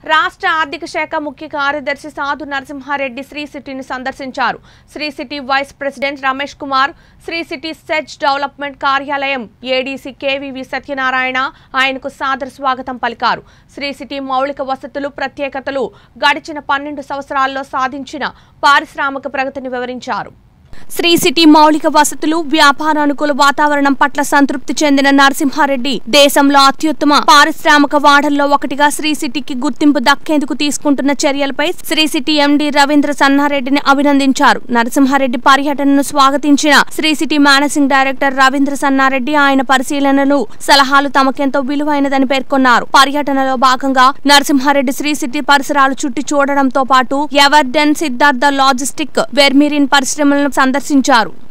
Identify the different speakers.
Speaker 1: రాష్ట్ర ఆర్థిక శాఖ ముఖ్య కార్యదర్శి సాధు నరసింహారెడ్డి శ్రీ సిటీని సందర్శించారు Sri city vice president Ramesh Kumar Sri city SEZ development కార్యాలయం ఏడీసీ కేవీవి సత్యనారాయణ ఆయనకు సాదర స్వాగతం పలికారు శ్రీ సిటీ మౌలిక వసతులు ప్రత్యేకతలు గడిచిన పన్నెండు సంవత్సరాల్లో సాధించిన పారిశ్రామిక ప్రగతిని వివరించారు శ్రీ సిటీ మౌలిక వసతులు వ్యాపార అనుకూల వాతావరణం పట్ల సంతృప్తి చెందిన నరసింహారెడ్డి దేశంలో అత్యుత్తమ పారిశ్రామిక వాడల్లో ఒకటిగా శ్రీ సిటీకి గుర్తింపు దక్కేందుకు తీసుకుంటున్న చర్యలపై శ్రీ సిటీ ఎండీ రవీంద్ర సన్నారెడ్డిని అభినందించారు నరసింహారెడ్డి పర్యటనను స్వాగతించిన Sri city managing director Ravindra Sannareddy ఆయన పరిశీలనలు సలహాలు తమకెంతో విలువైనదని పేర్కొన్నారు పర్యటనలో భాగంగా నరసింహారెడ్డి శ్రీ సిటీ పరిసరాలు చుట్టి చూడడంతో పాటు ఎవర్డెన్ సిద్ధార్థ లాజిస్టిక్ వెర్మిరిన్ పరిశ్రమలను సందర్శించారు